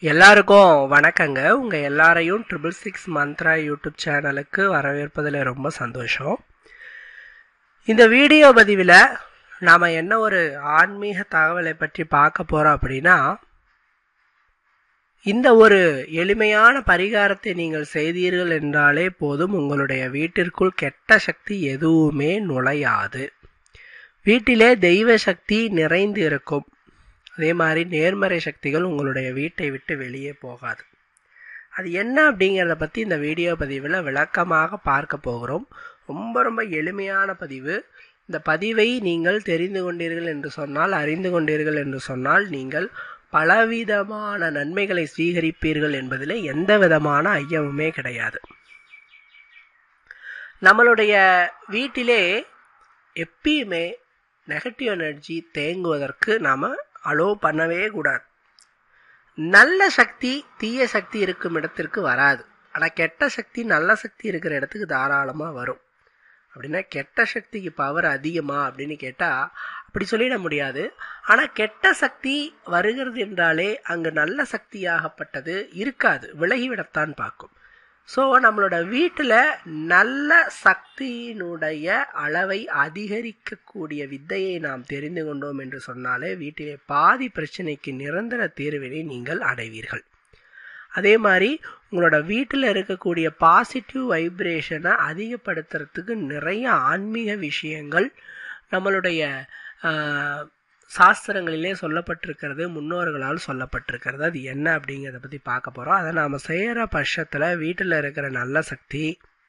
எல்லாருக்கும் வணக்கங்க உங்க எல்லாரையும் ட்ரிபிள் சிக்ஸ் மந்த்ரா யூடியூப் சேனலுக்கு வரவேற்பதில் ரொம்ப சந்தோஷம் இந்த வீடியோ பதிவில் நாம் என்ன ஒரு ஆன்மீக தகவலை பற்றி பார்க்க போகிறோம் அப்படின்னா இந்த ஒரு எளிமையான பரிகாரத்தை நீங்கள் செய்தீர்கள் என்றாலே போதும் உங்களுடைய வீட்டிற்குள் கெட்ட சக்தி எதுவுமே நுழையாது வீட்டிலே தெய்வ சக்தி நிறைந்து இருக்கும் அதே மாதிரி நேர்மறை சக்திகள் உங்களுடைய வீட்டை விட்டு வெளியே போகாது அது என்ன அப்படிங்கிறத பற்றி இந்த வீடியோ பதிவில் விளக்கமாக பார்க்க போகிறோம் ரொம்ப ரொம்ப எளிமையான பதிவு இந்த பதிவை நீங்கள் தெரிந்து கொண்டீர்கள் என்று சொன்னால் அறிந்து கொண்டீர்கள் என்று சொன்னால் நீங்கள் பலவிதமான நன்மைகளை ஸ்வீகரிப்பீர்கள் என்பதில் எந்த விதமான ஐயமுமே கிடையாது நம்மளுடைய வீட்டிலே எப்பயுமே நெகட்டிவ் எனர்ஜி தேங்குவதற்கு நாம் அலோவ் பண்ணவே கூடாது நல்ல சக்தி தீய சக்தி இருக்கும் இடத்திற்கு வராது ஆனால் கெட்ட சக்தி நல்ல சக்தி இருக்கிற இடத்துக்கு தாராளமாக வரும் அப்படின்னா கெட்ட சக்திக்கு பவர் அதிகமா அப்படின்னு கேட்டால் அப்படி சொல்லிட முடியாது ஆனால் கெட்ட சக்தி வருகிறது என்றாலே அங்கு நல்ல சக்தியாகப்பட்டது இருக்காது விலகிவிடத்தான் பார்க்கும் ஸோ நம்மளோட வீட்டில் நல்ல சக்தியினுடைய அளவை அதிகரிக்கக்கூடிய வித்தையை நாம் தெரிந்து கொண்டோம் என்று சொன்னாலே வீட்டிலே பாதி பிரச்சனைக்கு நிரந்தர தீர்வினை நீங்கள் அடைவீர்கள் அதே மாதிரி உங்களோட வீட்டில் இருக்கக்கூடிய பாசிட்டிவ் வைப்ரேஷனை அதிகப்படுத்துறதுக்கு நிறைய ஆன்மீக விஷயங்கள் நம்மளுடைய சாஸ்திரங்களிலே சொல்லப்பட்டிருக்கிறது முன்னோர்களால் சொல்லப்பட்டிருக்கிறது அது என்ன அப்படிங்கிறத பற்றி பார்க்க போகிறோம் அதை நாம் செய்கிற பட்சத்தில் வீட்டில் இருக்கிற நல்ல சக்தி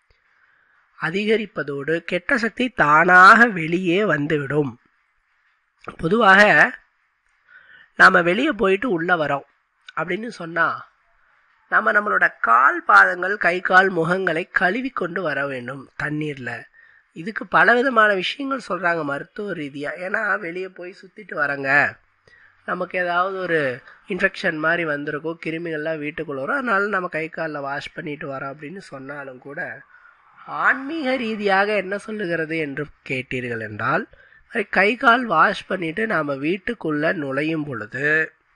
அதிகரிப்பதோடு கெட்ட சக்தி தானாக வெளியே வந்துவிடும் பொதுவாக நாம் வெளியே போயிட்டு உள்ளே வரோம் அப்படின்னு சொன்னால் நம்ம நம்மளோட கால் பாதங்கள் கை கால் முகங்களை கழுவி கொண்டு வர வேண்டும் தண்ணீரில் இதுக்கு பல விதமான விஷயங்கள் சொல்கிறாங்க மருத்துவ ரீதியாக ஏன்னா வெளியே போய் சுற்றிட்டு வரங்க நமக்கு ஏதாவது ஒரு இன்ஃபெக்ஷன் மாதிரி வந்திருக்கும் கிருமிகள்லாம் வீட்டுக்குள்ள வரும் அதனால நம்ம கை காலில் வாஷ் பண்ணிட்டு வரோம் அப்படின்னு சொன்னாலும் கூட ஆன்மீக ரீதியாக என்ன சொல்லுகிறது என்று கேட்டீர்கள் என்றால் கை கால் வாஷ் பண்ணிட்டு நாம் வீட்டுக்குள்ளே நுழையும் பொழுது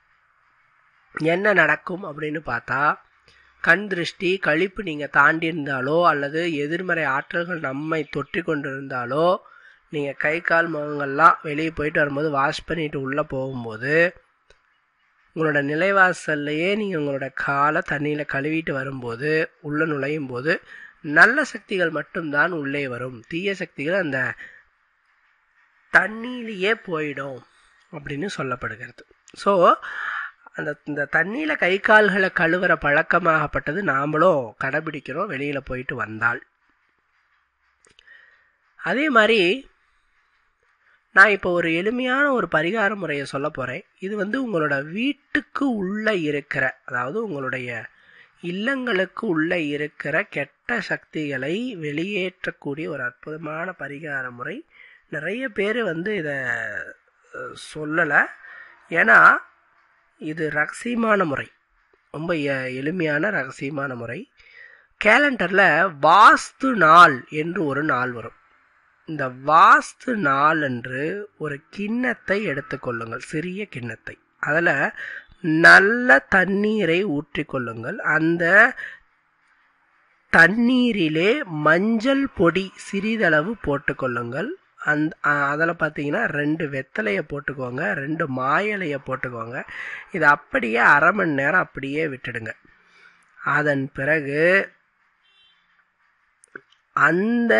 என்ன நடக்கும் அப்படின்னு பார்த்தா கண் திருஷ்டி கழிப்பு நீங்கள் தாண்டி இருந்தாலோ அல்லது எதிர்மறை ஆற்றல்கள் நம்மை தொற்றி கொண்டிருந்தாலோ நீங்கள் கை கால் முகங்கள்லாம் வெளியே போயிட்டு வரும்போது வாஷ் பண்ணிட்டு உள்ளே போகும்போது உங்களோட நிலைவாசல்லையே நீங்கள் உங்களோட காலை தண்ணியில் கழுவிட்டு வரும்போது உள்ளே நுழையும் போது நல்ல சக்திகள் மட்டும்தான் உள்ளே வரும் தீய சக்திகள் அந்த தண்ணியிலேயே போயிடும் அப்படின்னு சொல்லப்படுகிறது ஸோ அந்த இந்த தண்ணியில் கை கால்களை கழுவுற பழக்கமாகப்பட்டது நாமளும் கடைபிடிக்கிறோம் வெளியில் போயிட்டு வந்தால் அதே மாதிரி நான் இப்போ ஒரு எளிமையான ஒரு பரிகார முறையை சொல்ல போகிறேன் இது வந்து உங்களோட வீட்டுக்கு உள்ளே இருக்கிற அதாவது உங்களுடைய இல்லங்களுக்கு உள்ளே இருக்கிற கெட்ட சக்திகளை வெளியேற்றக்கூடிய ஒரு அற்புதமான பரிகார முறை நிறைய பேர் வந்து இதை சொல்லலை ஏன்னா இது ரகசியமான முறை ரொம்ப எளிமையான ரகசியமான முறை கேலண்டரில் வாஸ்து நாள் என்று ஒரு நாள் வரும் இந்த வாஸ்து நாள் என்று ஒரு கிண்ணத்தை எடுத்துக்கொள்ளுங்கள் சிறிய கிண்ணத்தை அதில் நல்ல தண்ணீரை ஊற்றிக்கொள்ளுங்கள் அந்த தண்ணீரிலே மஞ்சள் பொடி சிறிதளவு போட்டுக்கொள்ளுங்கள் அந் அதில் பார்த்தீங்கன்னா ரெண்டு வெத்தலையை போட்டுக்கோங்க ரெண்டு மாயலையை போட்டுக்கோங்க இது அப்படியே அரை மணி நேரம் அப்படியே விட்டுடுங்க அதன் பிறகு அந்த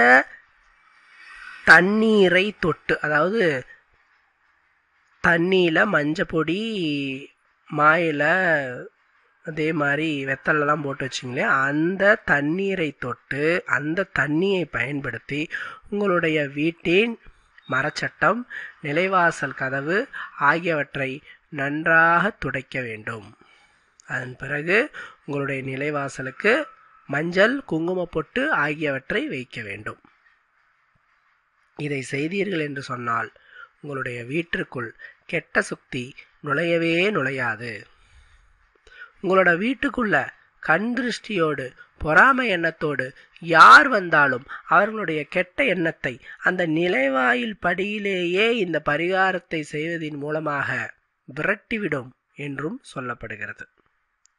தண்ணீரை தொட்டு அதாவது தண்ணியில் மஞ்சப்பொடி மாயில் அதே மாதிரி வெத்தலெல்லாம் போட்டு வச்சிங்களே அந்த தண்ணீரை தொட்டு அந்த தண்ணியை பயன்படுத்தி உங்களுடைய வீட்டின் மரச்சட்டம் நிலைவாசல் கதவு ஆகியவற்றை நன்றாக துடைக்க வேண்டும் அதன் பிறகு உங்களுடைய நிலைவாசலுக்கு மஞ்சள் குங்கும பொட்டு ஆகியவற்றை வைக்க வேண்டும் இதை செய்தீர்கள் என்று சொன்னால் உங்களுடைய வீட்டிற்குள் கெட்ட சுக்தி நுழையவே நுழையாது உங்களோட வீட்டுக்குள்ள கண் திருஷ்டியோடு பொறாமை எண்ணத்தோடு யார் வந்தாலும் அவர்களுடைய கெட்ட எண்ணத்தை அந்த நிலைவாயில் படியிலேயே இந்த பரிகாரத்தை செய்வதின் மூலமாக விரட்டிவிடும் என்றும் சொல்லப்படுகிறது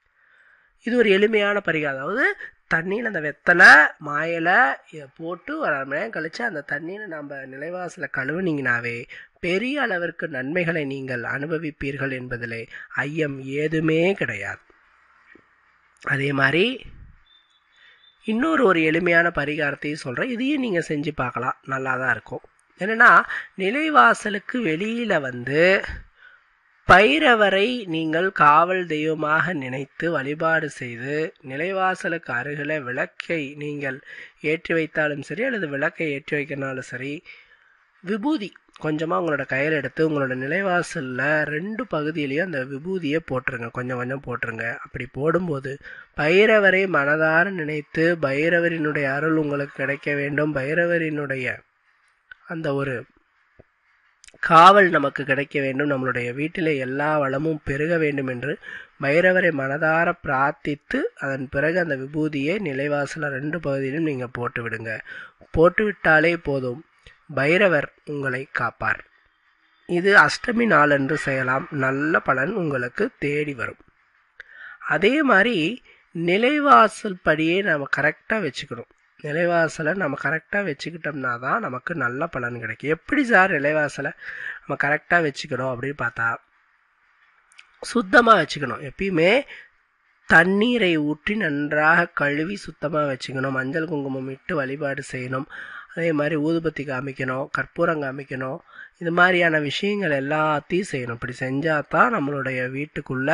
இது ஒரு எளிமையான பரிகாரம் அதாவது தண்ணியில் அந்த வெத்தலை மாயலை இதை போட்டு ஒரு அரை மணி நேரம் கழித்து அந்த தண்ணியில் நம்ம நிலைவாசலை கழுவுனீங்கனாவே பெரிய அளவிற்கு நன்மைகளை நீங்கள் அனுபவிப்பீர்கள் என்பதிலே ஐயம் ஏதுமே கிடையாது அதே மாதிரி இன்னொரு ஒரு எளிமையான பரிகாரத்தையும் சொல்கிறேன் இதையும் நீங்கள் செஞ்சு பார்க்கலாம் நல்லா தான் இருக்கும் என்னென்னா நிலைவாசலுக்கு வெளியில் வந்து பைரவரை நீங்கள் காவல் தெய்வமாக நினைத்து வழிபாடு செய்து நிலைவாசலுக்கு அருகில் விளக்கை நீங்கள் ஏற்றி வைத்தாலும் சரி அல்லது விளக்கை ஏற்றி வைக்கிறனாலும் சரி விபூதி கொஞ்சமாக உங்களோட கையில் எடுத்து உங்களோட நிலைவாசலில் ரெண்டு பகுதியிலையும் அந்த விபூதியை போட்டுருங்க கொஞ்சம் கொஞ்சம் போட்டுருங்க அப்படி போடும்போது பைரவரை மனதார நினைத்து பைரவரினுடைய அருள் உங்களுக்கு கிடைக்க வேண்டும் பைரவரினுடைய அந்த ஒரு காவல் நமக்கு கிடைக்க வேண்டும் நம்மளுடைய வீட்டிலே எல்லா வளமும் பெருக வேண்டும் என்று பைரவரை மனதார பிரார்த்தித்து அதன் பிறகு அந்த விபூதியை நிலைவாசல ரெண்டு பகுதியிலும் நீங்கள் போட்டு விடுங்க போட்டு விட்டாலே போதும் பைரவர் உங்களை காப்பார் இது அஷ்டமி நாளன்று செய்யலாம் நல்ல பலன் உங்களுக்கு தேடி வரும் அதே மாதிரி நிலைவாசல் படியே நம்ம கரெக்டாக வச்சுக்கணும் நிலைவாசலை நம்ம கரெக்டாக வச்சுக்கிட்டோம்னா தான் நமக்கு நல்ல பலன் கிடைக்கும் எப்படி சார் நிலைவாசலை நம்ம கரெக்டாக வச்சுக்கணும் அப்படின்னு பார்த்தா சுத்தமாக வச்சுக்கணும் எப்பயுமே தண்ணீரை ஊற்றி நன்றாக கழுவி சுத்தமாக வச்சுக்கணும் மஞ்சள் குங்குமம் இட்டு வழிபாடு செய்யணும் அதே மாதிரி ஊதுபத்தி காமிக்கணும் கற்பூரம் காமிக்கணும் இது மாதிரியான விஷயங்கள் எல்லாத்தையும் செய்யணும் இப்படி செஞ்சால் தான் நம்மளுடைய வீட்டுக்குள்ள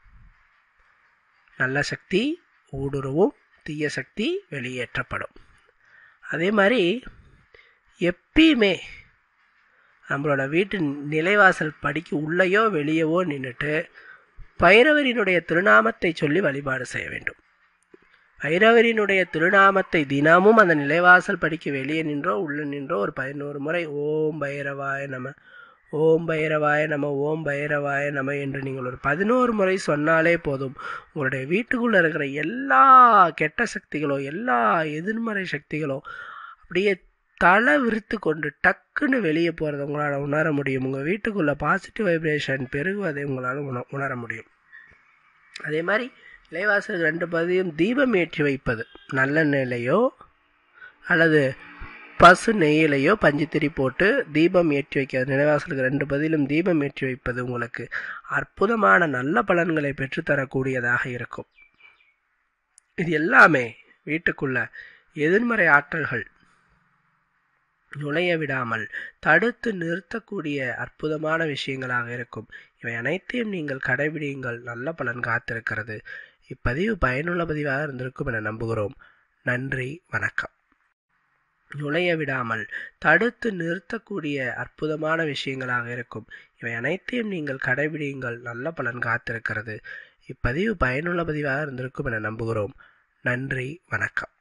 நல்ல சக்தி ஊடுருவும் தீய சக்தி வெளியேற்றப்படும் அதே மாதிரி எப்பயுமே நம்மளோட வீட்டு நிலைவாசல் படிக்கு உள்ளேயோ வெளியவோ நின்றுட்டு பைரவரினுடைய திருநாமத்தை சொல்லி வழிபாடு செய்ய வேண்டும் பைரவரினுடைய திருநாமத்தை தினமும் அந்த நிலைவாசல் படிக்க வெளியே நின்றோ உள்ள நின்றோ ஒரு பதினோரு முறை ஓம் பைரவாய நம ஓம் பைரவாய நம ஓம் பைரவாய நம என்று நீங்கள் ஒரு பதினோரு முறை சொன்னாலே போதும் உங்களுடைய வீட்டுக்குள்ளே இருக்கிற எல்லா கெட்ட சக்திகளோ எல்லா எதிர்மறை சக்திகளோ அப்படியே தலை விரித்து கொண்டு டக்குன்னு வெளியே போகிறத உங்களால் உணர முடியும் உங்கள் வீட்டுக்குள்ளே பாசிட்டிவ் வைப்ரேஷன் பெருகுவதை உங்களால் உண உணர முடியும் அதே மாதிரி நிலைவாசல் ரெண்டு பதியும் தீபம் ஏற்றி வைப்பது நல்ல நிலையோ அல்லது பசு நெய்யிலையோ பஞ்சுத்திரி போட்டு தீபம் ஏற்றி வைக்கிறது நிலைவாசலுக்கு ரெண்டு பதிலும் தீபம் ஏற்றி வைப்பது உங்களுக்கு அற்புதமான நல்ல பலன்களை பெற்றுத்தரக்கூடியதாக இருக்கும் இது எல்லாமே வீட்டுக்குள்ள எதிர்மறை ஆற்றல்கள் நுழைய விடாமல் தடுத்து நிறுத்தக்கூடிய அற்புதமான விஷயங்களாக இருக்கும் இவை அனைத்தையும் நீங்கள் கடைபிடியுங்கள் நல்ல பலன் காத்திருக்கிறது இப்பதிவு பயனுள்ள பதிவாக இருந்திருக்கும் என நம்புகிறோம் நன்றி வணக்கம் நுழைய விடாமல் தடுத்து நிறுத்தக்கூடிய அற்புதமான விஷயங்களாக இருக்கும் இவை அனைத்தையும் நீங்கள் கடைபிடியுங்கள் நல்ல பலன் காத்திருக்கிறது இப்பதிவு பயனுள்ள பதிவாக இருந்திருக்கும் என நம்புகிறோம் நன்றி வணக்கம்